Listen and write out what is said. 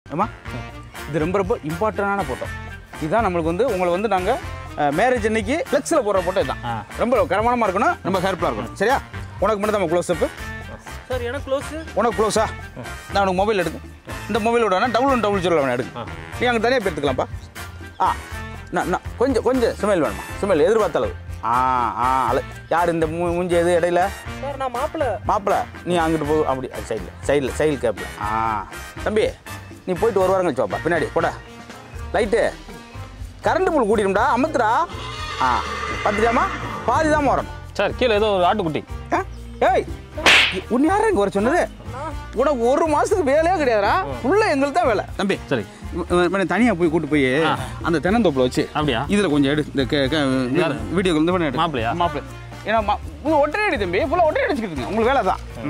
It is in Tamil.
ஏமா இது ரொம்ப ரொம்ப இம்பார்ட்டண்டான ஃபோட்டோ இதுதான் நம்மளுக்கு வந்து உங்களை வந்து நாங்கள் மேரேஜ் அன்னைக்கு ஃப்ளெக்ஸில் போடுற ஃபோட்டோ இதுதான் ஆ. ரொம்ப கரமானமாக இருக்கணும் ரொம்ப ஹேர்ஃபுல்லாக இருக்கணும் சரியா உனக்கு மட்டும் தான் க்ளோஸ் அப்பு சார் எனக்கு க்ளோஸு உனக்கு க்ளோஸா நான் உனக்கு மொபைல் எடுக்கும் இந்த மொபைலோட வேணா டபுள் ஒன் டபுள் ஜீரோ வேணா எடுக்கும் நீ அங்கே தனியாக எடுத்துக்கலாம்ப்பா ஆ நான் நான் கொஞ்சம் கொஞ்சம் சுமைல் வேணுமா சுமைல் எதிர்பார்த்த அளவு ஆ ஆ அல யார் இந்த மூ மூஞ்சி எது இடையில சார் நான் மாப்பிள்ள மாப்பிள்ள நீ அங்கிட்டு போ அப்படி சைடில் சைடில் சைடு கேப்பில் ஆ தம்பி நீ போயிட்டு ஒரு வாரம் கழிச்சு வாப்பா பின்னாடி போடா லைட்டு கரண்ட் புல் கூட்டிடும்டா அமுத்துடா ஆ பார்த்துட்டாமா பாதி தான் வரணும் சார் கீழே ஏதோ ஒரு ஆட்டுக்குட்டி ஆ? ஏய் உன் யாரா இங்கே வர சொன்னது உனக்கு ஒரு மாதத்துக்கு வேலையே கிடையாதுடா ஃபுல்லாக எங்களுக்கு தான் வேலை தம்பி சரி தனியாக போய் கூட்டு போய் அந்த தென்னந்தோப்பில் வச்சு அப்படியா இதில் கொஞ்சம் எடு இந்த வீடியோ வந்து பண்ணி எடு மாப்பிள்ளையா மாப்பிள்ளை ஏன்னா மா- உங்க ஒற்றை அடி தம்பி ஃபுல்லாக ஒற்றை அடிச்சுக்கிட்டு உங்களுக்கு வேலை தான்